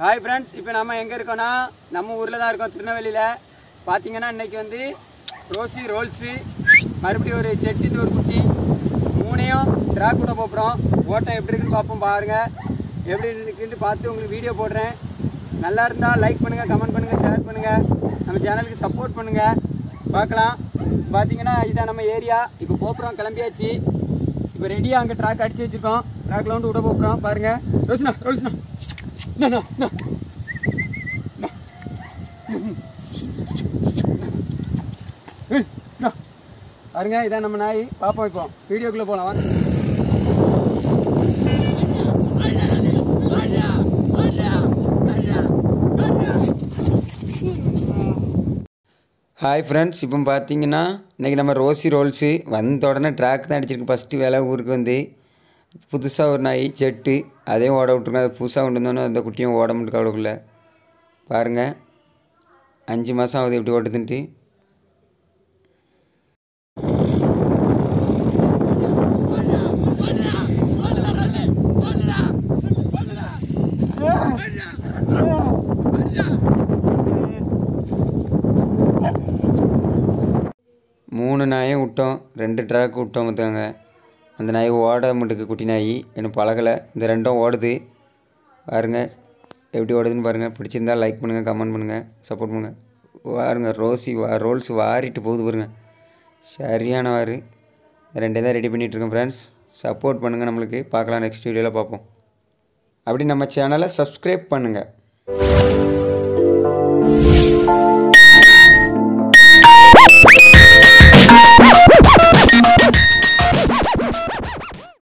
Hi friends இப்போ நம்ம எங்கே இருக்கோம்னா நம்ம ஊரில் தான் இருக்கோம் திருநெல்வேலியில் பார்த்தீங்கன்னா இன்னைக்கு வந்து ரோசி ரோல்ஸு மறுபடியும் ஒரு செட்டுட்டு ஒரு குட்டி மூணையும் ட்ராக் கூட போகிறோம் ஓட்டம் எப்படி இருக்குன்னு பார்ப்போம் பாருங்கள் எப்படி இருக்குன்னு பார்த்து உங்களுக்கு வீடியோ போடுறேன் நல்லா இருந்தால் லைக் பண்ணுங்கள் கமெண்ட் பண்ணுங்கள் ஷேர் பண்ணுங்கள் நம்ம சேனலுக்கு சப்போர்ட் பண்ணுங்கள் பார்க்கலாம் பார்த்தீங்கன்னா இதான் நம்ம ஏரியா இப்போ போப்புறோம் கிளம்பியாச்சு இப்போ ரெடியாக அங்கே ட்ராக் அடிச்சு வச்சிருக்கோம் ட்ராக்ல வந்து விட போகிறோம் பாருங்க ரோஷனா ரோஷனா நா, நா, நா. நா. ஏய், நா. பாருங்க இதான் நம்ம நாய் பார்ப்போம் இப்போ வீடியோக்குள்ளே போகலாம் வாங்க ஹாய் ஃப்ரெண்ட்ஸ் இப்போ பார்த்தீங்கன்னா இன்றைக்கி நம்ம ரோசி ரோல்ஸு வந்த உடனே ட்ராக் தான் அடிச்சிருக்கு ஃபஸ்ட்டு வேலை ஊருக்கு வந்து புதுசாக ஒரு நாய் செட்டு அதையும் ஓட விட்ருங்க அது புதுசாக கொண்டு வந்தோன்னே அந்த குட்டியும் ஓட முடியும் அவ்வளோக்குள்ள பாருங்கள் அஞ்சு மாதம் ஆகுது எப்படி ஓட்டுதுன்ட்டு மூணு நாயும் விட்டோம் ரெண்டு ட்ராக் விட்டோம் பார்த்துக்கோங்க அந்த நாய் ஓட மாட்டுக்கு குட்டி நாய் இன்னும் பழகலை இந்த ரெண்டும் ஓடுது பாருங்க எப்படி ஓடுதுன்னு பாருங்கள் பிடிச்சிருந்தா லைக் பண்ணுங்கள் கமெண்ட் பண்ணுங்கள் சப்போர்ட் பண்ணுங்கள் பாருங்க ரோசி வா ரோல்ஸ் வாரிட்டு போகுது பாருங்க சரியான வாரு ரெண்டே தான் ரெடி பண்ணிகிட்ருக்கேன் ஃப்ரெண்ட்ஸ் சப்போர்ட் பண்ணுங்கள் நம்மளுக்கு பார்க்கலாம் நெக்ஸ்ட் வீடியோவில் பார்ப்போம் அப்படி நம்ம சேனலை சப்ஸ்கிரைப் பண்ணுங்கள்